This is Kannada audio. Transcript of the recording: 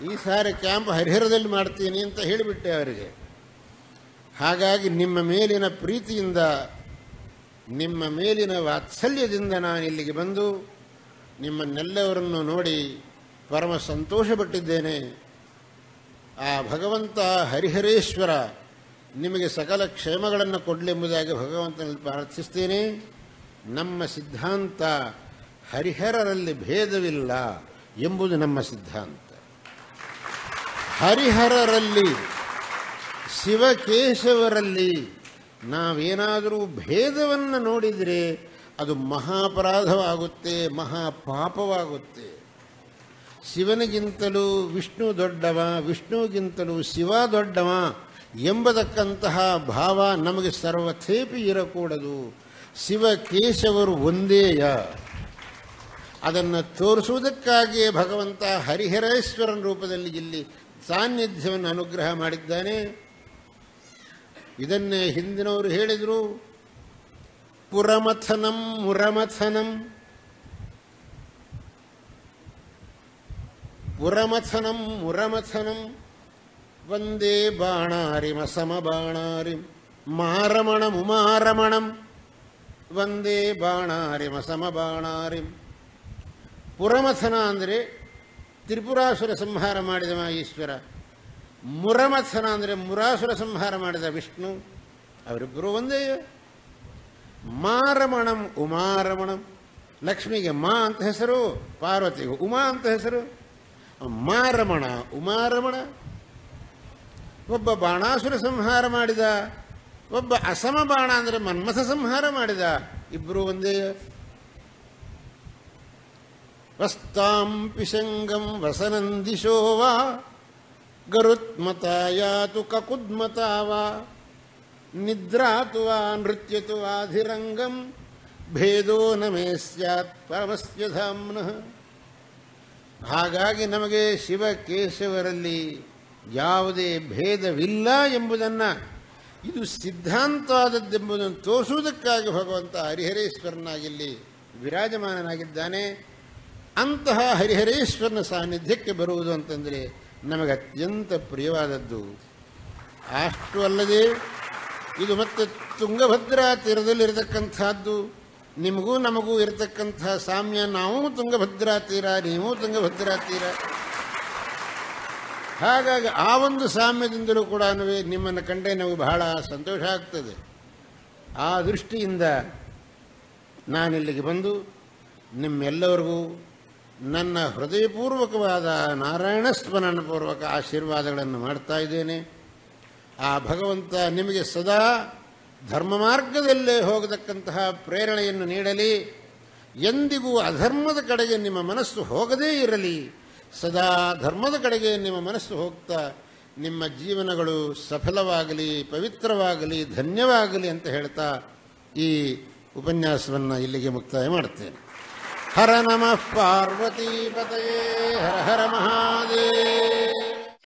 ಈ ಸಾರಿ ಕ್ಯಾಂಪ್ ಹರಿಹರದಲ್ಲಿ ಮಾಡ್ತೀನಿ ಅಂತ ಹೇಳಿಬಿಟ್ಟೆ ಅವರಿಗೆ ಹಾಗಾಗಿ ನಿಮ್ಮ ಮೇಲಿನ ಪ್ರೀತಿಯಿಂದ ನಿಮ್ಮ ಮೇಲಿನ ವಾತ್ಸಲ್ಯದಿಂದ ನಾನು ಇಲ್ಲಿಗೆ ಬಂದು ನಿಮ್ಮನ್ನೆಲ್ಲವರನ್ನು ನೋಡಿ ಪರಮ ಸಂತೋಷಪಟ್ಟಿದ್ದೇನೆ ಆ ಭಗವಂತ ಹರಿಹರೇಶ್ವರ ನಿಮಗೆ ಸಕಲ ಕ್ಷೇಮಗಳನ್ನು ಕೊಡಲೆಂಬುದಾಗಿ ಭಗವಂತನಲ್ಲಿ ಪ್ರಾರ್ಥಿಸ್ತೇನೆ ನಮ್ಮ ಸಿದ್ಧಾಂತ ಹರಿಹರರಲ್ಲಿ ಭೇದವಿಲ್ಲ ಎಂಬುದು ನಮ್ಮ ಸಿದ್ಧಾಂತ ಹರಿಹರರಲ್ಲಿ ಶಿವಕೇಶವರಲ್ಲಿ ನಾವೇನಾದರೂ ಭೇದವನ್ನು ನೋಡಿದರೆ ಅದು ಮಹಾಪರಾಧವಾಗುತ್ತೆ ಮಹಾಪಾಪವಾಗುತ್ತೆ ಶಿವನಿಗಿಂತಲೂ ವಿಷ್ಣು ದೊಡ್ಡವ ವಿಷ್ಣುಗಿಂತಲೂ ಶಿವ ದೊಡ್ಡವ ಎಂಬತಕ್ಕಂತಹ ಭಾವ ನಮಗೆ ಸರ್ವಥೇಪಿ ಇರಕೂಡದು ಶಿವ ಕೇಶವರು ಒಂದೇಯ ಅದನ್ನು ತೋರಿಸುವುದಕ್ಕಾಗಿಯೇ ಭಗವಂತ ಹರಿಹರೇಶ್ವರನ ರೂಪದಲ್ಲಿ ಇಲ್ಲಿ ಸಾನ್ನಿಧ್ಯವನ್ನು ಅನುಗ್ರಹ ಮಾಡಿದ್ದಾನೆ ಇದನ್ನೇ ಹಿಂದಿನವರು ಹೇಳಿದರು ಪುರಮಥನಂ ಮುರಮಥನಂ ಪುರಮಥನಂ ಮುರಮಥನಂ ವಂದೇ ಬಾಣಾರಿಮ ಸಮಬಾಣಾರಿಂ ಮಾರಮಣಮುಮಾರಮಣಂ ವಂದೇ ಬಾಣಾರಿಮ ಸಮಬಾಣಾರಿಂ ಪುರಮಥನ ಅಂದರೆ ತ್ರಿಪುರಾಸುರ ಸಂಹಾರ ಮಾಡಿದವ ಈಶ್ವರ ಮುರಮಥನ ಅಂದರೆ ಮುರಾಸುರ ಸಂಹಾರ ಮಾಡಿದ ವಿಷ್ಣು ಅವರಿಬ್ಬರು ಒಂದೇ ಮಾರಮಣಂ ಉಮಾರಮಣಂ ಲಕ್ಷ್ಮಿಗೆ ಮಾ ಅಂತ ಹೆಸರು ಪಾರ್ವತಿಗೆ ಉಮಾ ಅಂತ ಹೆಸರು ಮಾರಮಣ ಉಮಾರಮಣ ಒಬ್ಬ ಬಾಣಾಸುರ ಸಂಹಾರ ಮಾಡಿದ ಒಬ್ಬ ಅಸಮ ಬಾಣ ಅಂದರೆ ಮನ್ಮಥ ಸಂಹಾರ ಮಾಡಿದ ಇಬ್ಬರು ಒಂದೇ ವಸ್ತಾಂ ಪಿಶಂಗಂ ವಸನಂದಿಶೋ ವಾ ಗರುತ್ಮತಾಯಾತು ಕಕುದ್ಮತಾ ವಾ ನಿದ್ರಾತು ವಾ ನೃತ್ಯತು ವಾಧಿರಂಗಂ ಭೇದೋ ನಮೇ ಸ್ಯಾತ್ ಪರಮಸ್ಯ ಧಾಮ್ನಃ ಹಾಗಾಗಿ ನಮಗೆ ಶಿವಕೇಶವರಲ್ಲಿ ಯಾವುದೇ ಭೇದವಿಲ್ಲ ಎಂಬುದನ್ನು ಇದು ಸಿದ್ಧಾಂತವಾದದ್ದೆಂಬುದನ್ನು ತೋರಿಸುವುದಕ್ಕಾಗಿ ಭಗವಂತ ಹರಿಹರೇಶ್ವರನಾಗಿಲ್ಲಿ ವಿರಾಜಮಾನನಾಗಿದ್ದಾನೆ ಅಂತಹ ಹರಿಹರೇಶ್ವರನ ಸಾನ್ನಿಧ್ಯಕ್ಕೆ ಬರುವುದು ಅಂತಂದರೆ ನಮಗೆ ಅತ್ಯಂತ ಪ್ರಿಯವಾದದ್ದು ಅಷ್ಟು ಅಲ್ಲದೆ ಇದು ಮತ್ತೆ ತುಂಗಭದ್ರಾ ತೀರದಲ್ಲಿರತಕ್ಕಂಥದ್ದು ನಿಮಗೂ ನಮಗೂ ಇರತಕ್ಕಂಥ ಸಾಮ್ಯ ನಾವು ತುಂಗಭದ್ರಾ ತೀರ ನೀವು ತುಂಗಭದ್ರಾ ತೀರ ಹಾಗಾಗಿ ಆ ಒಂದು ಸಾಮ್ಯದಿಂದಲೂ ಕೂಡ ನಿಮ್ಮನ್ನು ಕಂಡರೆ ನಮಗೆ ಬಹಳ ಸಂತೋಷ ಆಗ್ತದೆ ಆ ದೃಷ್ಟಿಯಿಂದ ನಾನಿಲ್ಲಿಗೆ ಬಂದು ನಿಮ್ಮೆಲ್ಲರಿಗೂ ನನ್ನ ಹೃದಯಪೂರ್ವಕವಾದ ನಾರಾಯಣ ಸ್ಮರಣಪೂರ್ವಕ ಆಶೀರ್ವಾದಗಳನ್ನು ಮಾಡ್ತಾ ಇದ್ದೇನೆ ಆ ಭಗವಂತ ನಿಮಗೆ ಸದಾ ಧರ್ಮ ಮಾರ್ಗದಲ್ಲೇ ಹೋಗತಕ್ಕಂತಹ ಪ್ರೇರಣೆಯನ್ನು ನೀಡಲಿ ಎಂದಿಗೂ ಅಧರ್ಮದ ಕಡೆಗೆ ನಿಮ್ಮ ಮನಸ್ಸು ಹೋಗದೇ ಇರಲಿ ಸದಾ ಧರ್ಮದ ಕಡೆಗೆ ನಿಮ್ಮ ಮನಸ್ಸು ಹೋಗ್ತಾ ನಿಮ್ಮ ಜೀವನಗಳು ಸಫಲವಾಗಲಿ ಪವಿತ್ರವಾಗಲಿ ಧನ್ಯವಾಗಲಿ ಅಂತ ಹೇಳ್ತಾ ಈ ಉಪನ್ಯಾಸವನ್ನು ಇಲ್ಲಿಗೆ ಮುಕ್ತಾಯ ಮಾಡ್ತೇನೆ ಹರ ನಮಃ ಪಾರ್ವತೀಪತಯೇ ಹರ ಹರ ಮಹಾದೇವ